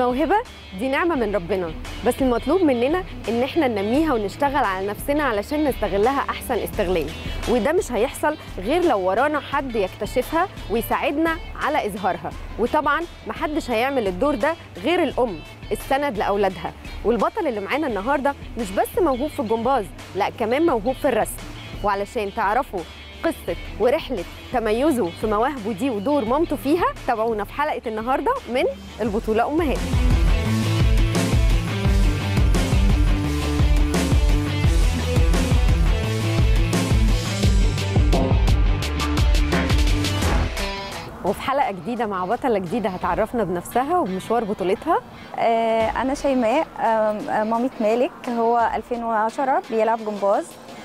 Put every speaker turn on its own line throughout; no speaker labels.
الموهبة دي نعمة من ربنا بس المطلوب مننا إن إحنا ننميها ونشتغل على نفسنا علشان نستغلها أحسن استغلال وده مش هيحصل غير لو ورانا حد يكتشفها ويساعدنا على إظهارها وطبعا محدش هيعمل الدور ده غير الأم السند لأولادها والبطل اللي معانا النهاردة مش بس موهوب في الجمباز لا كمان موهوب في الرسم وعلشان تعرفوا قصة ورحلة تميزه في مواهبه دي ودور مامته فيها تابعونا في حلقة النهاردة من البطولة أمهات وفي حلقة جديدة مع بطلة جديدة هتعرفنا بنفسها ومشوار بطولتها
آه، أنا شيماء آم، آه، مامة مالك هو 2010 بيلعب جمباز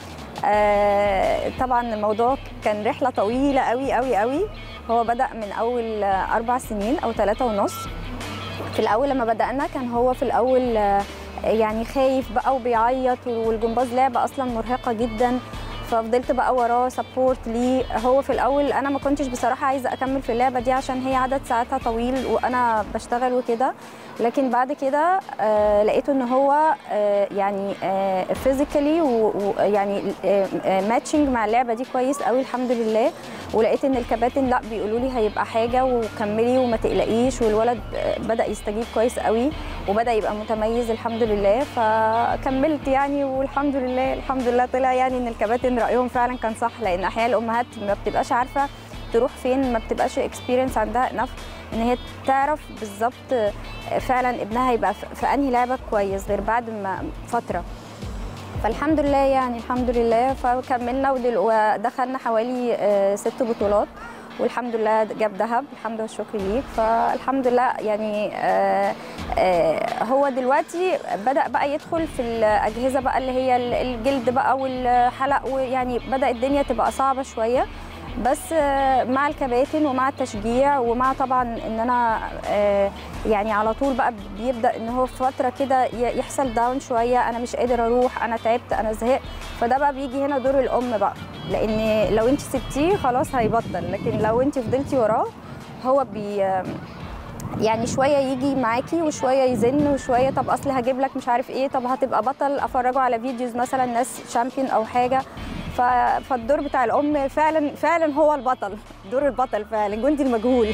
آه، طبعا الموضوع كان رحلة طويلة قوي قوي قوي هو بدأ من أول آه، أربع سنين أو ثلاثة ونص في الأول لما بدأنا كان هو في الأول آه، يعني خايف بقى وبيعيط والجمباز لعبة أصلا مرهقة جدا ففضلت بقى وراه سبورت ليه هو في الاول انا ما كنتش بصراحه عايزه اكمل في اللعبه دي عشان هي عدد ساعاتها طويل وانا بشتغل وكده لكن بعد كده آه لقيته ان هو آه يعني فيزيكالي ويعني ماتشنج مع اللعبه دي كويس قوي الحمد لله ولقيت ان الكباتن لا بيقولوا لي هيبقى حاجه وكملي وما تقلقيش والولد آه، بدا يستجيب كويس قوي وبدا يبقى متميز الحمد لله فكملت يعني والحمد لله الحمد لله طلع يعني ان الكباتن رايهم فعلا كان صح لان احيانا الامهات ما بتبقاش عارفه تروح فين ما بتبقاش اكسبيرينس عندها انف ان هي تعرف بالظبط فعلا ابنها هيبقى في في انهي لعبه كويس غير بعد ما فتره فالحمد لله يعني الحمد لله فكملنا ودل- ودخلنا حوالي آه، ست بطولات والحمد لله جاب ذهب الحمد لله والشكر ليك فالحمد لله يعني آه، آه، هو دلوقتي بدأ بقى يدخل في الأجهزة بقى اللي هي ال- الجلد بقى والحلق ويعني بدأ الدنيا تبقى صعبة شوية بس آه، مع الكباتن ومع التشجيع ومع طبعا ان انا آه، يعني على طول بقى بيبدا ان هو في فتره كده ي- يحصل داون شويه انا مش قادر اروح انا تعبت انا زهقت فده بقى بيجي هنا دور الام بقى لان لو انت سبتيه خلاص هيبطل لكن لو انت فضلتي وراه هو بي يعني شويه يجي معاكي وشويه يزن وشويه طب اصل هجيب لك مش عارف ايه طب هتبقى بطل افرجه على فيديوز مثلا ناس شامبيون او حاجه ف... فالدور بتاع الام فعلا فعلا هو البطل دور البطل فعلا جندي المجهول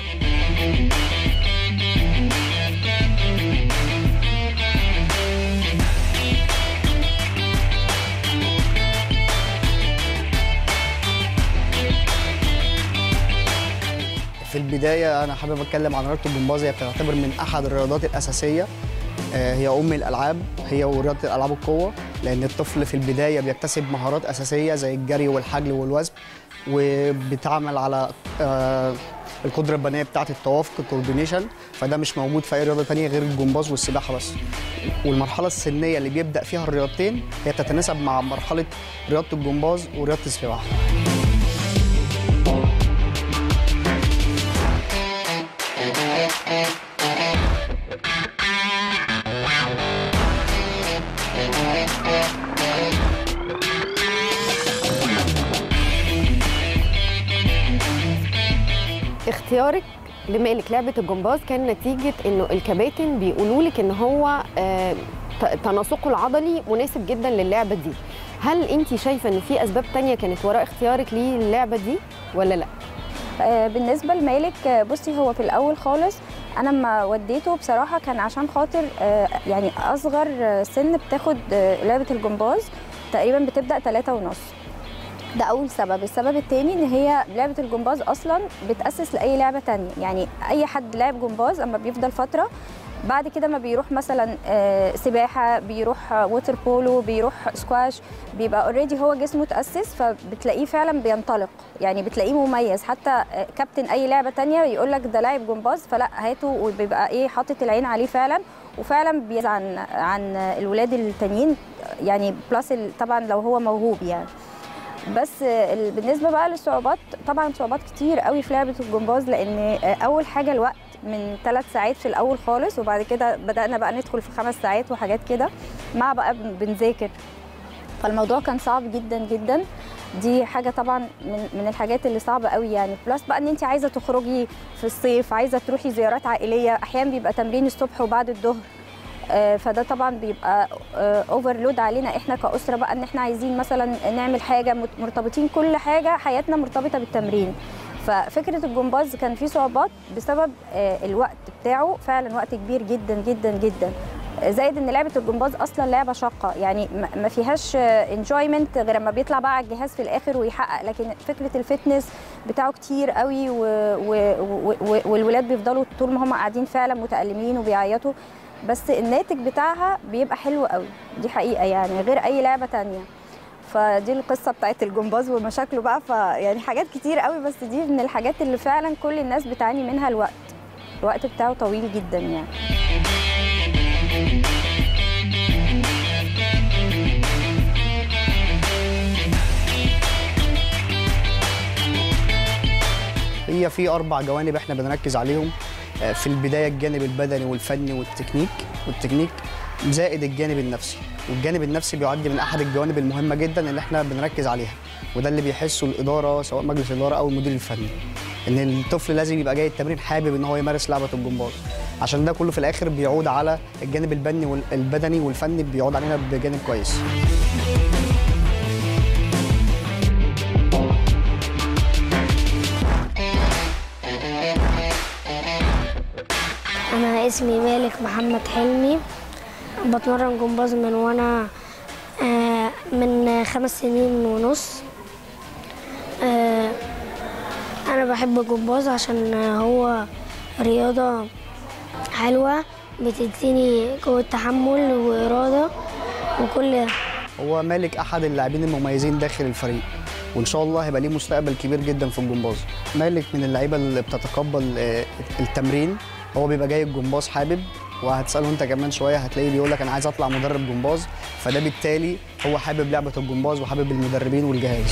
في البداية أنا حابب أتكلم عن رياضة الجمباز هي بتعتبر من أحد الرياضات الأساسية آه، هي أم الألعاب هي ورياضة الألعاب القوة لأن الطفل في البداية بيكتسب مهارات أساسية زي الجري والحجل والوزن وبتعمل على آه، القدرة البدنية بتاعة التوافق الكوردينيشن فده مش موجود في أي رياضة تانية غير الجمباز والسباحة بس والمرحلة السنية اللي بيبدأ فيها الرياضتين هي تتناسب مع مرحلة رياضة الجمباز ورياضة السباحة
اختيارك لمالك لعبة الجمباز كان نتيجة انه الكباتن بيقولوا لك ان هو آه، ت- تناسقه العضلي مناسب جدا للعبة دي هل انت شايفة ان في اسباب تانية كانت وراء اختيارك ليه اللعبة دي ولا لا؟
آه، بالنسبه لمالك آه، بصي هو في الاول خالص انا لما وديته بصراحه كان عشان خاطر آه، يعني اصغر آه، سن بتاخد آه، لعبه الجمباز تقريبا بتبدا ثلاثة ونص ده اول سبب السبب الثاني ان هي لعبه الجمباز اصلا بتاسس لاي لعبه تانية يعني اي حد لاعب جمباز اما بيفضل فتره بعد كده ما بيروح مثلا آه، سباحه بيروح آه، ووتر بولو بيروح سكواش بيبقى اوريدي هو جسمه تاسس فبتلاقيه فعلا بينطلق يعني بتلاقيه مميز حتى آه، كابتن اي لعبه تانية يقول لك ده لاعب جمباز فلا هاته وبيبقى ايه حاطط العين عليه فعلا وفعلا بيزعل عن عن الولاد التانيين يعني بلس ال- طبعا لو هو موهوب يعني بس ال- بالنسبه بقى للصعوبات طبعا صعوبات كتير قوي في لعبه الجمباز لان اول حاجه الوقت من ثلاث ساعات في الاول خالص وبعد كده بدانا بقى ندخل في خمس ساعات وحاجات كده مع بقى بن- بنذاكر فالموضوع كان صعب جدا جدا دي حاجه طبعا من من الحاجات اللي صعبه قوي يعني بلس بقى ان انت عايزه تخرجي في الصيف عايزه تروحي زيارات عائليه احيانا بيبقى تمرين الصبح وبعد الظهر آه، فده طبعا بيبقى اوفرلود علينا احنا كاسره بقى ان احنا عايزين مثلا نعمل حاجه مت- مرتبطين كل حاجه حياتنا مرتبطه بالتمرين ففكره الجمباز كان فيه صعوبات بسبب آه، الوقت بتاعه فعلا وقت كبير جدا جدا جدا زائد ان لعبه الجمباز اصلا لعبه شاقه يعني ما- ما فيهاش انجويمنت غير لما بيطلع بقى على الجهاز في الاخر ويحقق لكن فكره الفتنس بتاعه كتير قوي و... و... و... والولاد بيفضلوا طول ما هم قاعدين فعلا متألمين وبيعيطوا بس الناتج بتاعها بيبقى حلو قوي دي حقيقه يعني غير اي لعبه تانية فدي القصه بتاعت الجمباز ومشاكله بقى فيعني حاجات كتير قوي بس دي من الحاجات اللي فعلا كل الناس بتعاني منها الوقت الوقت بتاعه طويل جدا يعني
هي في اربع جوانب احنا بنركز عليهم آه، في البدايه الجانب البدني والفني والتكنيك والتكنيك زائد الجانب النفسي والجانب النفسي بيعد من احد الجوانب المهمه جدا اللي احنا بنركز عليها وده اللي بيحسه الاداره سواء مجلس الاداره او المدير الفني ان الطفل لازم يبقى جاي التمرين حابب ان هو يمارس لعبه الجمباز عشان ده كله في الاخر بيعود على الجانب البني والبدني والفني بيعود علينا بجانب كويس
أنا اسمي مالك محمد حلمي بتمرن جمباز من وأنا آه، من خمس سنين ونص آه، أنا بحب الجمباز عشان هو رياضة حلوة بتديني قوة تحمل وإرادة وكل ده
هو مالك احد اللاعبين المميزين داخل الفريق وان شاء الله هيبقى ليه مستقبل كبير جدا في الجمباز مالك من اللعيبه اللي بتتقبل آه، التمرين هو بيبقى جاي الجمباز حابب وهتساله انت كمان شويه هتلاقيه بيقول لك انا عايز اطلع مدرب جمباز فده بالتالي هو حابب لعبه الجمباز وحابب المدربين والجهاز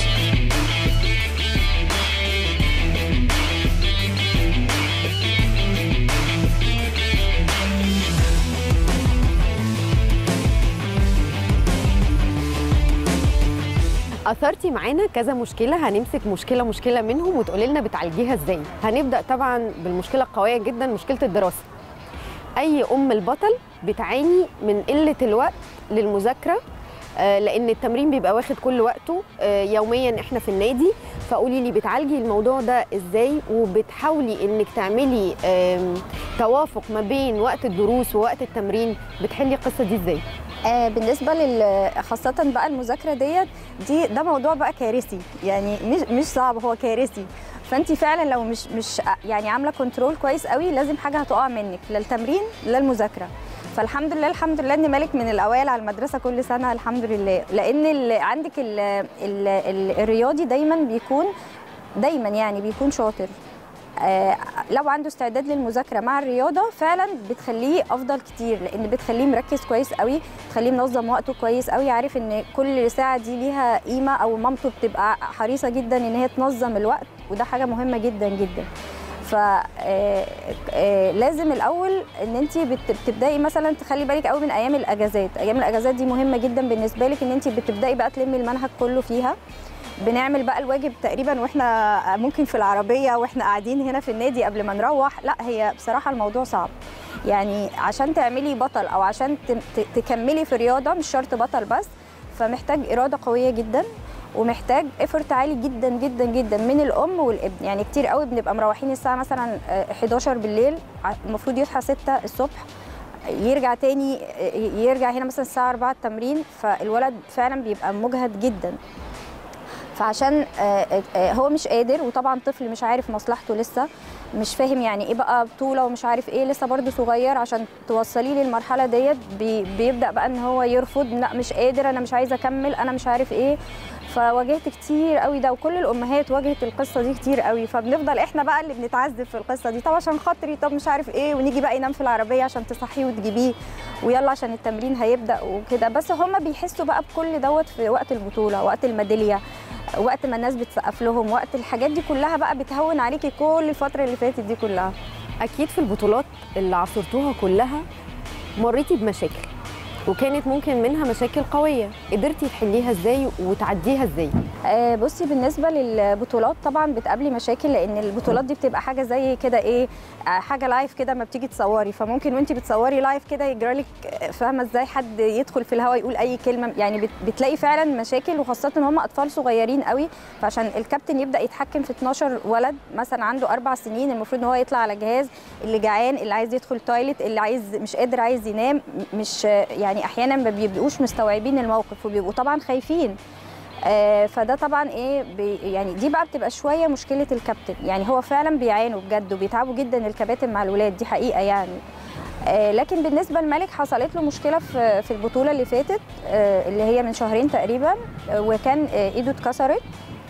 اثرتي معانا كذا مشكله هنمسك مشكله مشكله منهم وتقولي لنا بتعالجيها ازاي هنبدا طبعا بالمشكله القويه جدا مشكله الدراسه اي ام البطل بتعاني من قله الوقت للمذاكره آه، لان التمرين بيبقى واخد كل وقته آه، يوميا احنا في النادي فقولي لي بتعالجي الموضوع ده ازاي وبتحاولي انك تعملي آم، توافق ما بين وقت الدروس ووقت التمرين بتحلي القصه دي ازاي
آه بالنسبه لل خاصه بقى المذاكره ديت دي ده موضوع بقى كارثي يعني مش مش صعب هو كارثي فانت فعلا لو مش مش يعني عامله كنترول كويس قوي لازم حاجه هتقع منك لا التمرين لا المذاكره فالحمد لله الحمد لله ان مالك من الاوائل على المدرسه كل سنه الحمد لله لان ال عندك ال ال ال الرياضي دايما بيكون دايما يعني بيكون شاطر آه، لو عنده استعداد للمذاكره مع الرياضه فعلا بتخليه افضل كتير لان بتخليه مركز كويس قوي بتخليه منظم وقته كويس قوي عارف ان كل ساعه دي ليها قيمه او مامته بتبقى حريصه جدا ان هي تنظم الوقت وده حاجه مهمه جدا جدا ف آه، آه، لازم الاول ان انت بتبداي مثلا تخلي بالك قوي من ايام الاجازات ايام الاجازات دي مهمه جدا بالنسبه لك ان انت بتبداي بقى تلمي المنهج كله فيها بنعمل بقى الواجب تقريبا واحنا ممكن في العربيه واحنا قاعدين هنا في النادي قبل ما نروح لا هي بصراحه الموضوع صعب يعني عشان تعملي بطل او عشان ت- ت- تكملي في رياضه مش شرط بطل بس فمحتاج اراده قويه جدا ومحتاج ايفورت عالي جدا جدا جدا من الام والابن يعني كتير قوي بنبقى مروحين الساعه مثلا آه، 11 بالليل ع- المفروض يصحى 6 الصبح يرجع تاني آه، يرجع هنا مثلا الساعه 4 التمرين فالولد فعلا بيبقى مجهد جدا فعشان آه، آه، هو مش قادر وطبعا طفل مش عارف مصلحته لسه مش فاهم يعني ايه بقى بطوله ومش عارف ايه لسه برضه صغير عشان توصليه للمرحله ديت بي- بيبدا بقى ان هو يرفض لا مش قادر انا مش عايزه اكمل انا مش عارف ايه فواجهت كتير قوي ده وكل الامهات واجهت القصه دي كتير قوي فبنفضل احنا بقى اللي بنتعذب في القصه دي طب عشان خاطري طب مش عارف ايه ونيجي بقى ينام في العربيه عشان تصحيه وتجيبيه ويلا عشان التمرين هيبدا وكده بس هم بيحسوا بقى بكل دوت في وقت البطوله وقت الميداليه وقت ما الناس بتسقف لهم وقت الحاجات دي كلها بقى بتهون عليكي كل الفتره اللي فاتت دي كلها
اكيد في البطولات اللي عصرتوها كلها مريتي بمشاكل وكانت ممكن منها مشاكل قويه قدرتي تحليها ازاي وتعديها ازاي
آه، بصي بالنسبه للبطولات طبعا بتقابلي مشاكل لان البطولات دي بتبقى حاجه زي كده ايه آه، حاجه لايف كده ما بتيجي تصوري فممكن وانت بتصوري لايف كده يجرالك آه، فاهمه ازاي حد يدخل في الهواء يقول اي كلمه يعني بت- بتلاقي فعلا مشاكل وخاصه ان هم اطفال صغيرين قوي فعشان الكابتن يبدا يتحكم في 12 ولد مثلا عنده اربع سنين المفروض ان هو يطلع على جهاز اللي جعان اللي عايز يدخل تويلت اللي عايز مش قادر عايز ينام م- مش يعني احيانا ما بيبقوش مستوعبين الموقف وبيبقوا طبعا خايفين آه، فده طبعا ايه بي يعني دي بقى بتبقى شويه مشكله الكابتن يعني هو فعلا بيعانوا بجد وبيتعبوا جدا الكباتن مع الولاد دي حقيقه يعني آه، لكن بالنسبه لملك حصلت له مشكله في في البطوله اللي فاتت آه، اللي هي من شهرين تقريبا آه، وكان آه، ايده اتكسرت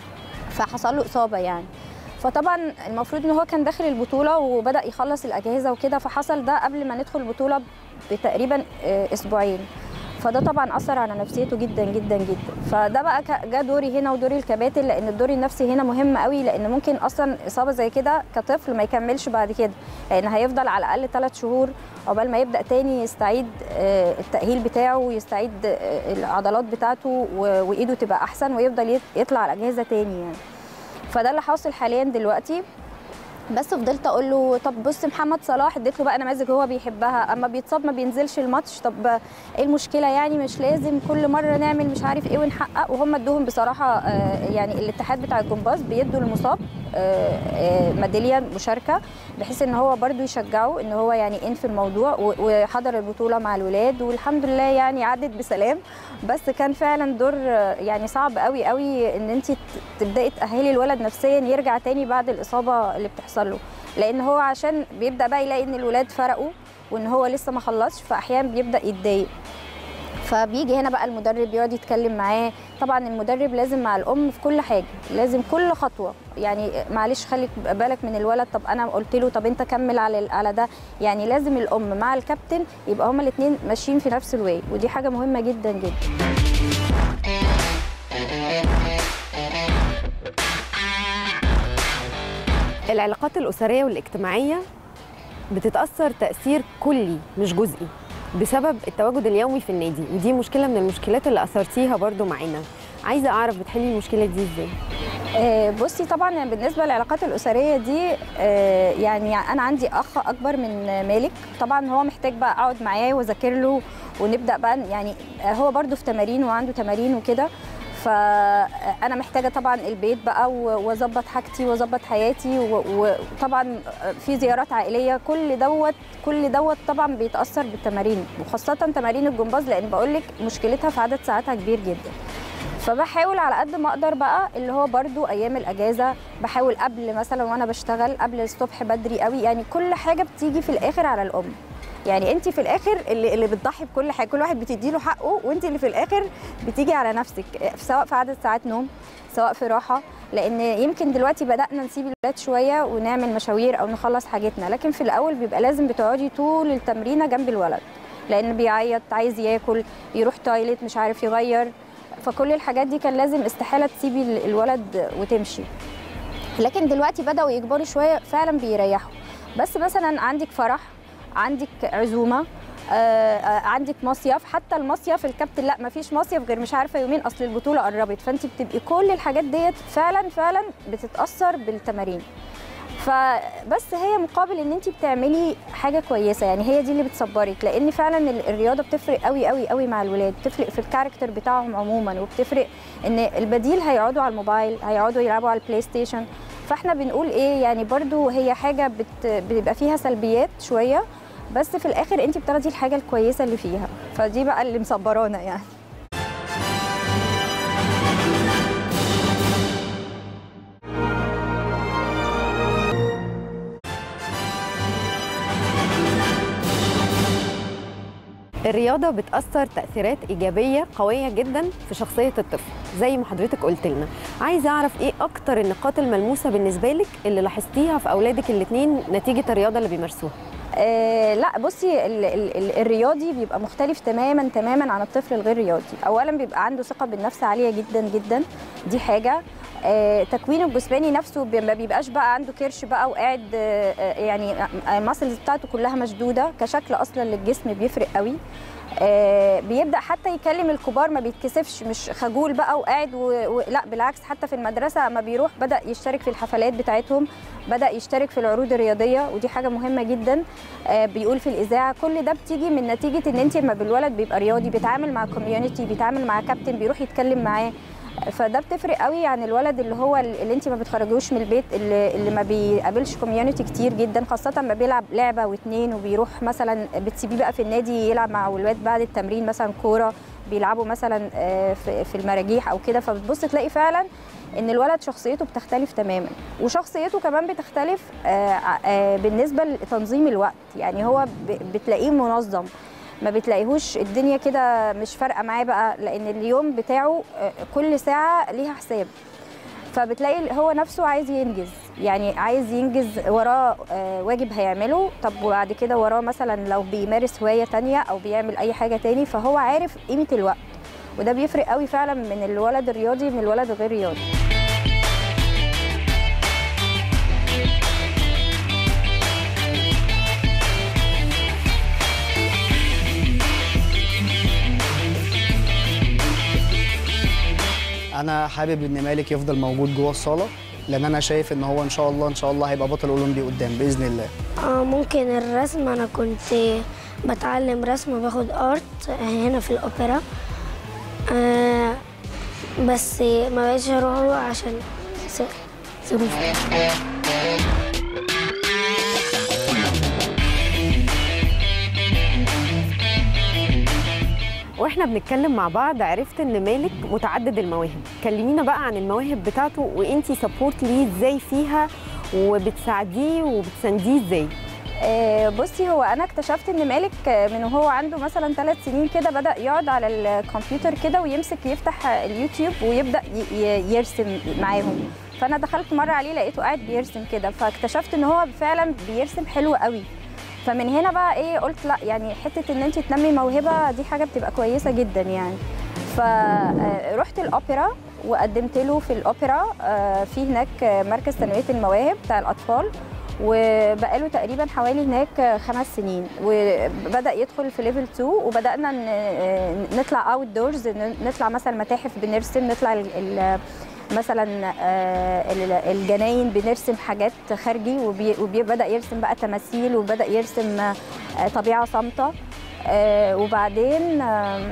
فحصل له اصابه يعني فطبعا المفروض ان هو كان داخل البطوله وبدا يخلص الاجهزه وكده فحصل ده قبل ما ندخل البطوله بتقريبا آه، اسبوعين فده طبعا اثر على نفسيته جدا جدا جدا فده بقى ك- جه دوري هنا ودوري الكباتن لان الدور النفسي هنا مهم قوي لان ممكن اصلا اصابه زي كده كطفل ما يكملش بعد كده لان هيفضل على الاقل ثلاث شهور عقبال ما يبدا تاني يستعيد آه، التاهيل بتاعه ويستعيد آه، العضلات بتاعته و- وايده تبقى احسن ويفضل يط- يطلع على الاجهزه تاني يعني فده اللي حاصل حاليا دلوقتي بس فضلت اقول له طب بص محمد صلاح اديت له بقى نماذج هو بيحبها اما بيتصاب ما بينزلش الماتش طب ايه المشكله يعني مش لازم كل مره نعمل مش عارف ايه ونحقق وهم ادوهم بصراحه آه، يعني الاتحاد بتاع الجمباز بيدوا المصاب آه، آه، ميداليه مشاركه بحيث ان هو برده يشجعه ان هو يعني ان في الموضوع و- وحضر البطوله مع الولاد والحمد لله يعني عدت بسلام بس كان فعلا دور آه، يعني صعب قوي قوي ان انت تبداي تاهلي الولد نفسيا يرجع تاني بعد الاصابه اللي بتحصل له لان هو عشان بيبدا بقى يلاقي ان الولاد فرقوا وان هو لسه ما خلصش فاحيانا بيبدا يتضايق فبيجي هنا بقى المدرب يقعد يتكلم معاه طبعا المدرب لازم مع الام في كل حاجه لازم كل خطوه يعني معلش خليك بالك من الولد طب انا قلت له طب انت كمل على على ده يعني لازم الام مع الكابتن يبقى هما الاثنين ماشيين في نفس الواي ودي حاجه مهمه جدا جدا
العلاقات الأسرية والاجتماعية بتتأثر تأثير كلي مش جزئي بسبب التواجد اليومي في النادي ودي مشكلة من المشكلات اللي أثرتيها برضو معانا عايزة أعرف بتحلي المشكلة دي إزاي
آه، بصي طبعا يعني بالنسبه للعلاقات الاسريه دي آه، يعني انا عندي اخ اكبر من مالك طبعا هو محتاج بقى اقعد معاه واذاكر له ونبدا بقى يعني آه، هو برده في تمارين وعنده تمارين وكده فانا محتاجه طبعا البيت بقى و- واظبط حاجتي واظبط حياتي و- وطبعا في زيارات عائليه كل دوت كل دوت طبعا بيتاثر بالتمارين وخاصه تمارين الجمباز لان بقول لك مشكلتها في عدد ساعاتها كبير جدا فبحاول على قد ما اقدر بقى اللي هو برضو ايام الاجازه بحاول قبل مثلا وانا بشتغل قبل الصبح بدري قوي يعني كل حاجه بتيجي في الاخر على الام يعني انت في الاخر اللي, اللي بتضحي بكل حاجه كل واحد بتدي له حقه وانت اللي في الاخر بتيجي على نفسك سواء في عدد ساعات نوم سواء في راحه لان يمكن دلوقتي بدانا نسيب الولاد شويه ونعمل مشاوير او نخلص حاجتنا لكن في الاول بيبقى لازم بتقعدي طول التمرينه جنب الولد لان بيعيط عايز ياكل يروح تويلت مش عارف يغير فكل الحاجات دي كان لازم استحاله تسيبي ال- الولد وتمشي لكن دلوقتي بداوا يكبروا شويه فعلا بيريحوا بس مثلا عندك فرح عندك عزومه آه، آه، عندك مصيف حتى المصيف الكابتن لا مفيش مصيف غير مش عارفه يومين اصل البطوله قربت فانت بتبقي كل الحاجات ديت فعلا فعلا بتتاثر بالتمارين فبس هي مقابل ان انت بتعملي حاجه كويسه يعني هي دي اللي بتصبرك لان فعلا ال- الرياضه بتفرق قوي قوي قوي مع الولاد بتفرق في الكاركتر بتاعهم عموما وبتفرق ان البديل هيقعدوا على الموبايل هيقعدوا يلعبوا على البلاي ستيشن فاحنا بنقول ايه يعني برضو هي حاجه بت بيبقى فيها سلبيات شويه بس في الاخر انت بتاخدي الحاجه الكويسه اللي فيها فدي بقى اللي مصبرانا يعني
الرياضة بتأثر تأثيرات إيجابية قوية جدا في شخصية الطفل زي ما حضرتك قلت لنا عايزة أعرف إيه أكتر النقاط الملموسة بالنسبة لك اللي لاحظتيها في أولادك الاتنين نتيجة الرياضة اللي بيمارسوها
آه لا بصي ال ال ال الرياضي بيبقى مختلف تماما تماما عن الطفل الغير رياضي اولا بيبقى عنده ثقه بالنفس عاليه جدا جدا دي حاجه آه، تكوينه الجسماني نفسه بي- ما بيبقاش بقى عنده كرش بقى وقاعد آه، آه، يعني الماسلز بتاعته كلها مشدوده كشكل اصلا للجسم بيفرق قوي آه، بيبدا حتى يكلم الكبار ما بيتكسفش مش خجول بقى وقاعد و... و... لا بالعكس حتى في المدرسه اما بيروح بدا يشترك في الحفلات بتاعتهم بدا يشترك في العروض الرياضيه ودي حاجه مهمه جدا آه، بيقول في الاذاعه كل ده بتيجي من نتيجه ان انت لما بالولد بيبقى رياضي بيتعامل مع كوميونتي بيتعامل مع كابتن بيروح يتكلم معاه فده بتفرق قوي عن الولد اللي هو اللي انت ما بتخرجوش من البيت اللي, اللي ما بيقابلش كوميونتي كتير جدا خاصه ما بيلعب لعبه واتنين وبيروح مثلا بتسيبيه بقى في النادي يلعب مع اولاد بعد التمرين مثلا كوره بيلعبوا مثلا آه، في في المراجيح او كده فبتبص تلاقي فعلا ان الولد شخصيته بتختلف تماما وشخصيته كمان بتختلف آه، آه، بالنسبه لتنظيم الوقت يعني هو ب- بتلاقيه منظم ما بتلاقيهوش الدنيا كده مش فارقه معاه بقى لان اليوم بتاعه آه، كل ساعه ليها حساب فبتلاقي هو نفسه عايز ينجز يعني عايز ينجز وراه آه، واجب هيعمله طب وبعد كده وراه مثلا لو بيمارس هوايه تانية او بيعمل اي حاجه تاني فهو عارف قيمه الوقت وده بيفرق قوي فعلا من الولد الرياضي من الولد الغير رياضي
انا حابب ان مالك يفضل موجود جوه الصاله لان انا شايف ان هو ان شاء الله ان شاء الله هيبقى بطل اولمبي قدام باذن الله
آه ممكن الرسم انا كنت بتعلم رسم باخد ارت هنا في الاوبرا آه بس ما بقتش اروح له عشان س- ظروف
واحنا بنتكلم مع بعض عرفت ان مالك متعدد المواهب كلمينا بقى عن المواهب بتاعته وانتي سبورت ليه ازاي فيها وبتساعديه وبتسانديه ازاي
آه، بصي هو انا اكتشفت ان مالك آه، من وهو عنده مثلا ثلاث سنين كده بدا يقعد على الكمبيوتر كده ويمسك يفتح آه، اليوتيوب ويبدا ي- ي- يرسم معاهم فانا دخلت مره عليه لقيته قاعد بيرسم كده فاكتشفت ان هو فعلا بيرسم حلو قوي فمن هنا بقى ايه قلت لا يعني حته ان انت تنمي موهبه دي حاجه بتبقى كويسه جدا يعني فرحت الاوبرا وقدمت له في الاوبرا آه، في هناك آه، مركز تنميه المواهب بتاع الاطفال وبقاله تقريبا حوالي هناك خمس سنين وبدا يدخل في ليفل 2 وبدانا ن- نطلع اوت دورز نطلع مثلا متاحف بنرسم نطلع ال- ال- مثلا آه، ال- الجناين بنرسم حاجات خارجي وبي- وبدا يرسم بقى تماثيل وبدا يرسم آه، طبيعه صامته آه، وبعدين آم،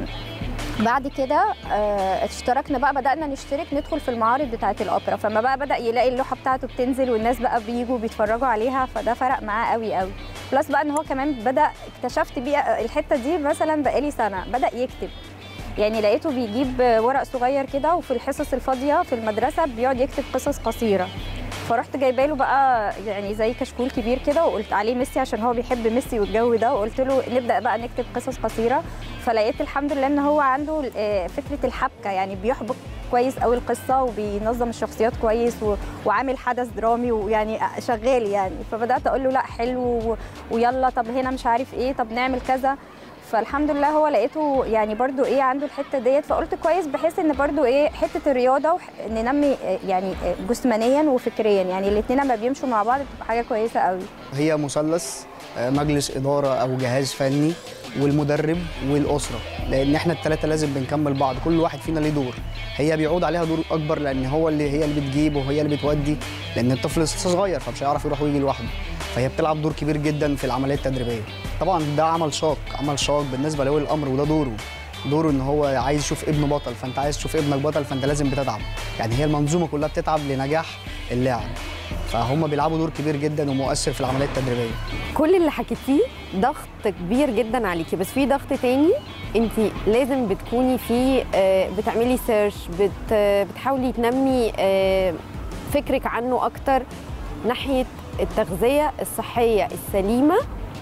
بعد كده آه، اشتركنا بقى بدأنا نشترك ندخل في المعارض بتاعة الأوبرا فما بقى بدأ يلاقي اللوحة بتاعته بتنزل والناس بقى بيجوا بيتفرجوا عليها فده فرق معاه قوي قوي بلس بقى ان هو كمان بدأ اكتشفت بيه الحتة دي مثلا بقالي سنة بدأ يكتب يعني لقيته بيجيب ورق صغير كده وفي الحصص الفاضية في المدرسة بيقعد يكتب قصص قصيرة فرحت جايبه له بقى يعني زي كشكول كبير كده وقلت عليه ميسي عشان هو بيحب ميسي والجو ده وقلت له نبدا بقى نكتب قصص قصيره فلقيت الحمد لله ان هو عنده آه، فكره الحبكه يعني بيحبك كويس قوي القصه وبينظم الشخصيات كويس و... وعامل حدث درامي ويعني شغال يعني فبدات اقول له لا حلو و... ويلا طب هنا مش عارف ايه طب نعمل كذا فالحمد لله هو لقيته يعني برضو ايه عنده الحته ديت فقلت كويس بحيث ان برضو ايه حته الرياضه وح... ننمي آه، يعني آه، جسمانيا وفكريا يعني الاثنين لما بيمشوا مع بعض بتبقى حاجه كويسه قوي
هي مثلث آه، مجلس اداره او جهاز فني والمدرب والاسره لان احنا الثلاثه لازم بنكمل بعض كل واحد فينا ليه دور هي بيعود عليها دور اكبر لان هو اللي هي اللي بتجيب وهي اللي بتودي لان الطفل لسه صغير فمش هيعرف يروح ويجي لوحده فهي بتلعب دور كبير جدا في العمليه التدريبيه طبعا ده عمل شاق عمل شاق بالنسبه لولي الامر وده دوره دوره ان هو عايز يشوف ابنه بطل فانت عايز تشوف ابنك بطل فانت لازم بتتعب يعني هي المنظومه كلها بتتعب لنجاح اللاعب فهم بيلعبوا دور كبير جدا ومؤثر في العمليه التدريبيه
كل اللي حكيتيه ضغط كبير جدا عليكي بس في ضغط تاني انت لازم بتكوني فيه آه، بتعملي سيرش بت آه، بتحاولي تنمي آه، فكرك عنه اكتر ناحيه التغذيه الصحيه السليمه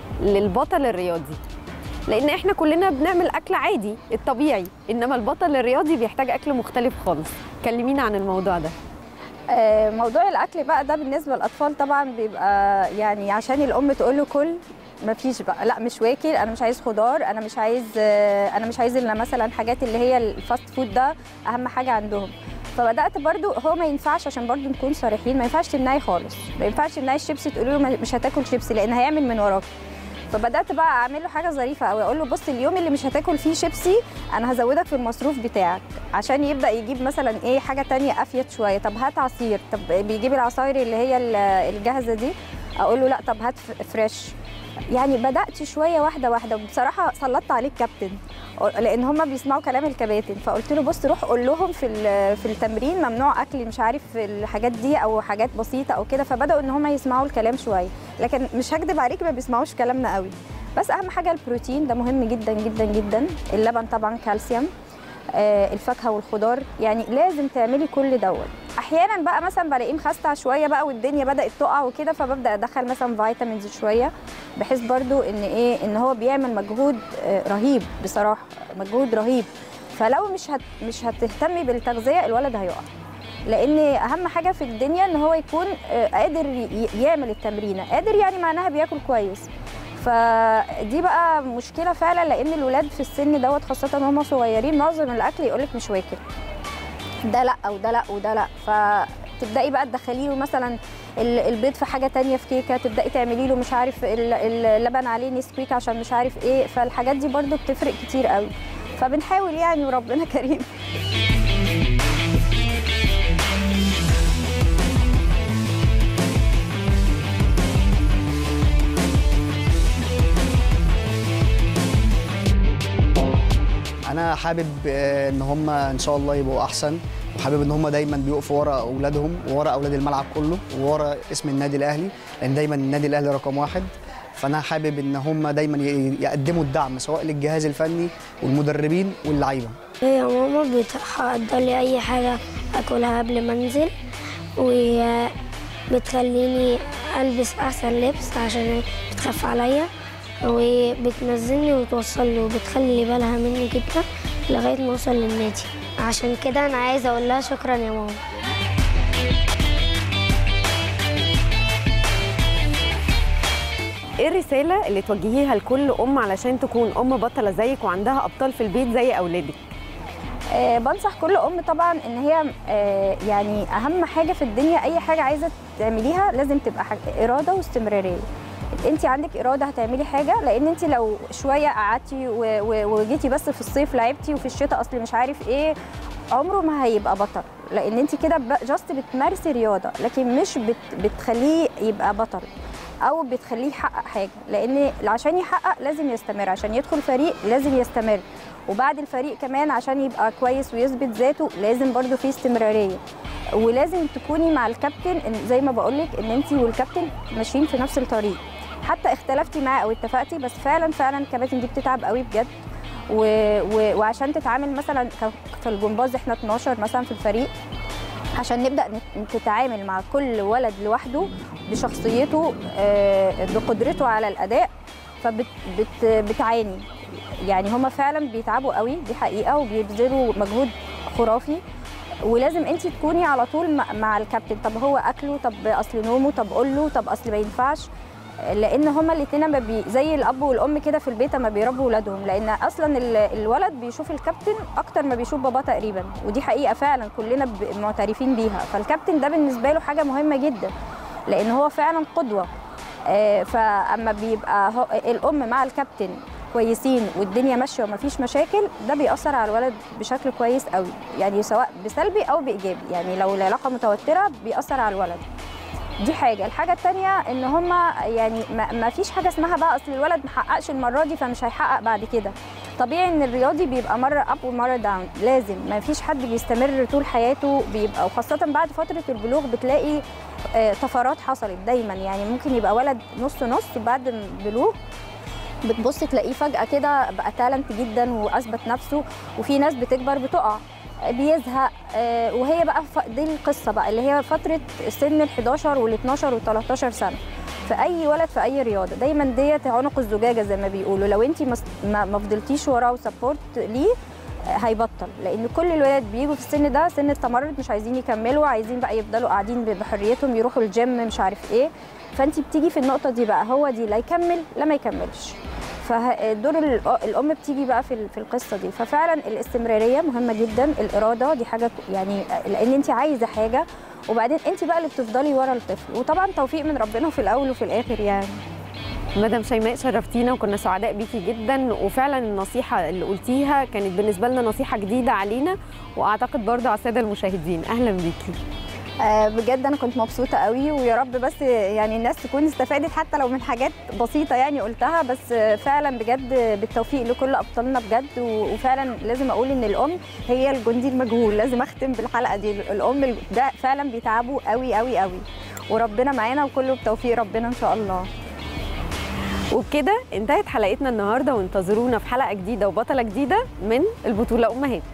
للبطل الرياضي لان احنا كلنا بنعمل اكل عادي الطبيعي انما البطل الرياضي بيحتاج اكل مختلف خالص كلمينا عن الموضوع ده
آه، موضوع الاكل بقى ده بالنسبه للاطفال طبعا بيبقى يعني عشان الام تقول له كل ما فيش بقى لا مش واكل انا مش عايز خضار انا مش عايز آه، انا مش عايز الا مثلا حاجات اللي هي الفاست فود ده اهم حاجه عندهم فبدات برضو هو ما ينفعش عشان برضو نكون صريحين ما ينفعش تمنعي خالص ما ينفعش تمنعي الشيبسي تقولي له ما- مش هتاكل شيبسي لان هيعمل من وراكي فبدات بقى اعمل له حاجه ظريفه قوي اقول له بص اليوم اللي مش هتاكل فيه شيبسي انا هزودك في المصروف بتاعك عشان يبدا يجيب مثلا ايه حاجه تانية افيد شويه طب هات عصير طب بيجيب العصاير اللي هي ال- الجاهزه دي اقول له لا طب هات ف- فريش يعني بدات شويه واحده واحده وبصراحه سلطت عليه الكابتن لان هم بيسمعوا كلام الكباتن فقلت له بص روح قول لهم في ال- في التمرين ممنوع اكل مش عارف الحاجات دي او حاجات بسيطه او كده فبداوا ان هم يسمعوا الكلام شويه لكن مش هكدب عليك ما بيسمعوش كلامنا قوي بس اهم حاجه البروتين ده مهم جدا جدا جدا اللبن طبعا كالسيوم آه، الفاكهه والخضار يعني لازم تعملي كل دوت احيانا بقى مثلا بلاقيه مخستع شويه بقى والدنيا بدات تقع وكده فببدا ادخل مثلا فيتامينز شويه بحيث برضو ان ايه ان هو بيعمل مجهود آه، رهيب بصراحه مجهود رهيب فلو مش هت مش هتهتمي بالتغذيه الولد هيقع لان اهم حاجه في الدنيا ان هو يكون آه، قادر ي- يعمل التمرينه قادر يعني معناها بياكل كويس فدي بقى مشكله فعلا لان الولاد في السن دوت خاصه هم صغيرين معظم الاكل يقول لك مش واكل ده لا وده لا وده لا فتبداي بقى تدخلي له مثلا ال- البيض في حاجه تانية في كيكه تبداي تعملي له مش عارف ال- اللبن عليه نسكويك عشان مش عارف ايه فالحاجات دي برضو بتفرق كتير قوي فبنحاول يعني وربنا كريم
انا حابب آه، ان هم ان شاء الله يبقوا احسن وحابب ان هم دايما بيقفوا ورا اولادهم وورا اولاد الملعب كله وورا اسم النادي الاهلي لان دايما النادي الاهلي رقم واحد فانا حابب ان هم دايما ي- يقدموا الدعم سواء للجهاز الفني والمدربين واللعيبه
هي ماما بتحضر لي اي حاجه اكلها قبل ما انزل وبتخليني البس احسن لبس عشان بتخاف عليا وبتنزلني وتوصلني وبتخلي بالها مني جدا لغايه ما اوصل للنادي عشان كده انا عايزه اقول لها شكرا يا ماما
ايه الرساله اللي توجهيها لكل ام علشان تكون ام بطله زيك وعندها ابطال في البيت زي اولادك
آه، بنصح كل ام طبعا ان هي آه، يعني اهم حاجه في الدنيا اي حاجه عايزه تعمليها لازم تبقى حاجة اراده واستمراريه انت عندك اراده هتعملي حاجه لان انت لو شويه قعدتي و- و- وجيتي بس في الصيف لعبتي وفي الشتاء اصل مش عارف ايه عمره ما هيبقى بطل لان انت كده جاست بتمارسي رياضه لكن مش بت بتخليه يبقى بطل او بتخليه يحقق حاجه لان عشان يحقق لازم يستمر عشان يدخل فريق لازم يستمر وبعد الفريق كمان عشان يبقى كويس ويثبت ذاته لازم برضو في استمراريه ولازم تكوني مع الكابتن إن- زي ما بقولك ان انت والكابتن ماشيين في نفس الطريق حتى اختلفتي معاه او اتفقتي بس فعلا فعلا الكباتن دي بتتعب قوي بجد و... و... وعشان تتعامل مثلا ك- في الجمباز احنا 12 مثلا في الفريق عشان نبدا نت- تتعامل مع كل ولد لوحده بشخصيته آه، بقدرته على الاداء فبتعاني يعني هما فعلا بيتعبوا قوي دي حقيقه وبيبذلوا مجهود خرافي ولازم انت تكوني على طول مع- مع الكابتن طب هو اكله طب اصل نومه طب قول له طب اصل ما ينفعش لان هما الاثنين ما بي زي الاب والام كده في البيت ما بيربوا ولادهم لان اصلا ال- الولد بيشوف الكابتن اكتر ما بيشوف باباه تقريبا ودي حقيقه فعلا كلنا ب- معترفين بيها فالكابتن ده بالنسبه له حاجه مهمه جدا لان هو فعلا قدوه آه، فاما بيبقى هو الام مع الكابتن كويسين والدنيا ماشيه ومفيش مشاكل ده بيأثر على الولد بشكل كويس قوي يعني سواء بسلبي او بايجابي يعني لو العلاقه متوتره بيأثر على الولد دي حاجه الحاجه الثانيه ان هما يعني ما ما فيش حاجه اسمها بقى اصل الولد ما حققش المره دي فمش هيحقق بعد كده طبيعي ان الرياضي بيبقى مره اب ومره داون لازم ما فيش حد بيستمر طول حياته بيبقى وخاصه بعد فتره البلوغ بتلاقي آه، طفرات حصلت دايما يعني ممكن يبقى ولد نص نص بعد البلوغ بتبص تلاقيه فجأة كده بقى تالنت جدا وأثبت نفسه وفي ناس بتكبر بتقع بيزهق آه، وهي بقى ف- دي القصة بقى اللي هي فترة سن ال 11 وال 12 وال 13 سنة في أي ولد في أي رياضة دايما ديت عنق الزجاجة زي ما بيقولوا لو أنت ما ما فضلتيش وراه وسبورت ليه آه، هيبطل لان كل الولاد بيجوا في السن ده سن التمرد مش عايزين يكملوا عايزين بقى يفضلوا قاعدين بحريتهم يروحوا الجيم مش عارف ايه فانت بتيجي في النقطه دي بقى هو دي لا يكمل لا ما يكملش فدور الام بتيجي بقى في ال- في القصه دي ففعلا الاستمراريه مهمه جدا الاراده دي حاجه يعني لان انت عايزه حاجه وبعدين انت بقى اللي بتفضلي ورا الطفل وطبعا توفيق من ربنا في الاول وفي الاخر يعني
مدام شيماء شرفتينا وكنا سعداء بيكي جدا وفعلا النصيحه اللي قلتيها كانت بالنسبه لنا نصيحه جديده علينا واعتقد برضه على الساده المشاهدين اهلا بيكي
آه، بجد انا كنت مبسوطه قوي ويا رب بس يعني الناس تكون استفادت حتى لو من حاجات بسيطه يعني قلتها بس آه، فعلا بجد بالتوفيق لكل ابطالنا بجد و- وفعلا لازم اقول ان الام هي الجندي المجهول لازم اختم بالحلقه دي الام ال- ده فعلا بيتعبوا قوي قوي قوي وربنا معانا وكله بتوفيق ربنا ان شاء الله
وبكده انتهت حلقتنا النهارده وانتظرونا في حلقه جديده وبطله جديده من البطوله امهات